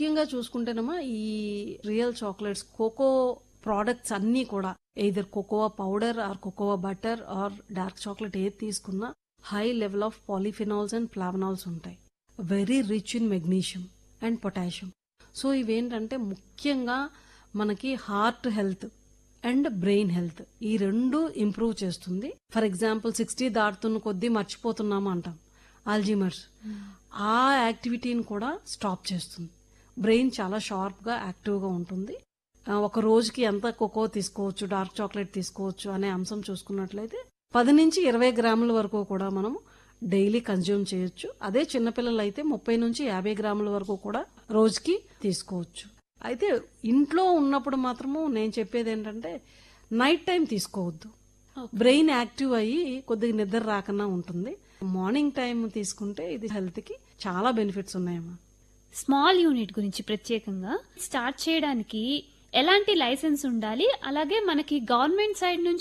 ముఖ్యంగా చూసుకుంటేనమ్మా ఈ real chocolates cocoa products అన్నీ కూడా either cocoa powder or cocoa butter or dark chocolate ఏది తీసుకున్నా high level of polyphenols and flavanols ఉంటాయి very rich in magnesium and potassium so ఇవేంటంటే ముఖ్యంగా మనకి heart health and brain health ఈ రెండు ఇంప్రూవ్ చేస్తుంది ఫర్ ఎగ్జాంపుల్ సిక్స్టీ దాటుతున్న కొద్దీ మర్చిపోతున్నాము అంటాం ఆల్జీమర్స్ ఆ యాక్టివిటీని కూడా స్టాప్ చేస్తుంది బ్రెయిన్ చాలా షార్ప్ గా యాక్టివ్ గా ఉంటుంది ఆ, ఒక రోజుకి ఎంత కోకో తీసుకోవచ్చు డార్క్ చాక్లెట్ తీసుకోవచ్చు అనే అంశం చూసుకున్నట్లయితే పది నుంచి ఇరవై గ్రాముల వరకు కూడా మనం డైలీ కన్జ్యూమ్ చేయొచ్చు అదే చిన్నపిల్లలు అయితే ముప్పై నుంచి యాభై గ్రాముల వరకు కూడా రోజుకి తీసుకోవచ్చు అయితే ఇంట్లో ఉన్నప్పుడు మాత్రము నేను చెప్పేది ఏంటంటే నైట్ టైం తీసుకోవద్దు బ్రెయిన్ యాక్టివ్ అయ్యి కొద్దిగా నిద్ర రాకుండా ఉంటుంది మార్నింగ్ టైం తీసుకుంటే ఇది హెల్త్ కి చాలా బెనిఫిట్స్ ఉన్నాయమ్మా స్మాల్ యూనిట్ గురించి ప్రత్యేకంగా స్టార్ట్ చేయడానికి ఎలాంటి లైసెన్స్ ఉండాలి అలాగే మనకి గవర్నమెంట్ సైడ్ నుంచి